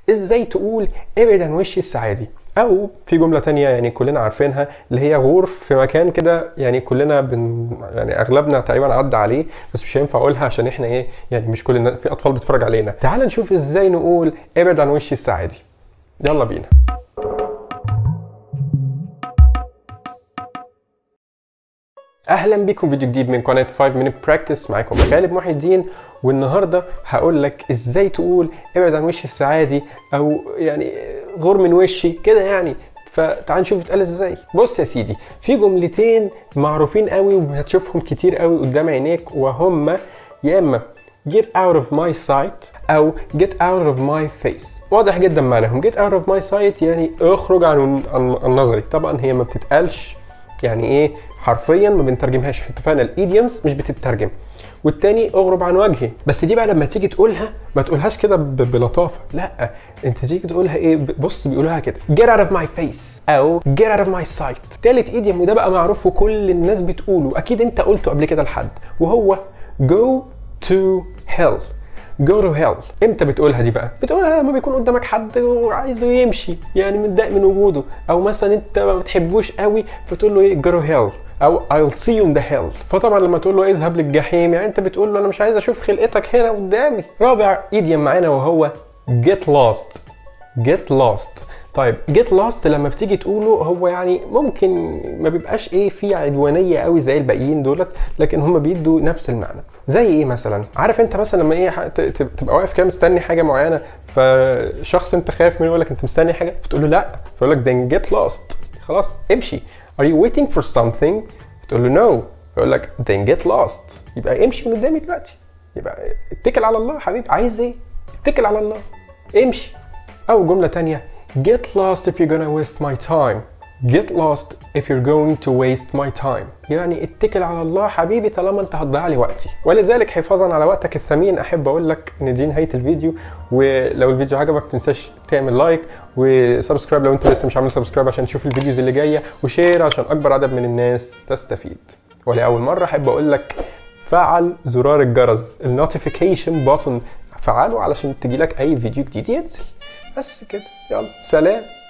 ازاي تقول ابعد عن وشي السعادي او في جمله تانية يعني كلنا عارفينها اللي هي غور في مكان كده يعني كلنا بن يعني اغلبنا تقريبا عدى عليه بس مش هينفع اقولها عشان احنا ايه يعني مش كل الناس في اطفال بتتفرج علينا تعال نشوف ازاي نقول ابعد عن وشي السعادي يلا بينا اهلا بكم فيديو جديد من قناه 5 minute practice معاكم غالب محي الدين والنهارده هقول لك ازاي تقول ابعد عن وشي السعادي او يعني غور من وشي كده يعني فتعال نشوف بتقال ازاي بص يا سيدي في جملتين معروفين قوي وهتشوفهم كتير قوي قدام عينيك وهما يا اما get out of my sight او get out of my face واضح جدا معناهم get out of my sight يعني اخرج عن عن عن نظري طبعا هي ما بتتقالش يعني ايه حرفيا ما بنترجمهاش احنا اتفقنا الايديومز مش بتترجم والتاني اغرب عن وجهي بس دي بقى لما تيجي تقولها ما تقولهاش كده ب- بلطافه لا انت تيجي تقولها ايه ب- بص بيقولوها كده get out of my face او get out of my sight تالت ايديوم وده بقى معروف وكل الناس بتقوله اكيد انت قلته قبل كده لحد وهو go to hell go to hell امتى بتقولها دي بقى بتقولها لما بيكون قدامك حد وعايزه يمشي يعني متضايق من وجوده او مثلا انت ما بتحبوش قوي فتقول له ايه go to hell او I'll see you in the hell فطبعا لما تقول له اذهب للجحيم يعني انت بتقول له انا مش عايز اشوف خلقتك هنا قدامي رابع ايديم معانا وهو get lost get lost طيب get lost لما بتيجي تقوله هو يعني ممكن ما بيبقاش ايه فيه عدوانيه قوي زي الباقيين دولت لكن هم بيدوا نفس المعنى زي ايه مثلا عارف انت مثلا لما ايه ح- ت- ت- تبقى واقف كده مستني حاجه معينه فشخص انت خايف منه يقول لك انت مستني حاجه فتقول له لا فيقول لك then get lost خلاص امشي are you waiting for something تقول له no يقول لك then get lost يبقى امشي من قدامي دلوقتي يبقى اتكل على الله يا حبيبي عايز ايه اتكل على الله امشي او جمله تانية get lost if you're gonna waste my time get lost if you're going to waste my time يعني اتكل على الله حبيبي طالما انت هتضيع لي وقتي ولذلك حفاظا على وقتك الثمين احب اقول لك ان دي نهايه الفيديو ولو الفيديو عجبك تنساش تعمل لايك وسبسكرايب لو انت لسه مش عامل سبسكرايب عشان تشوف الفيديوز اللي جايه وشير عشان اكبر عدد من الناس تستفيد ولاول مره احب اقول لك فعل زرار الجرس النوتيفيكيشن بutton فعله علشان تجيلك اي فيديو جديد ينزل بس كده يلا سلام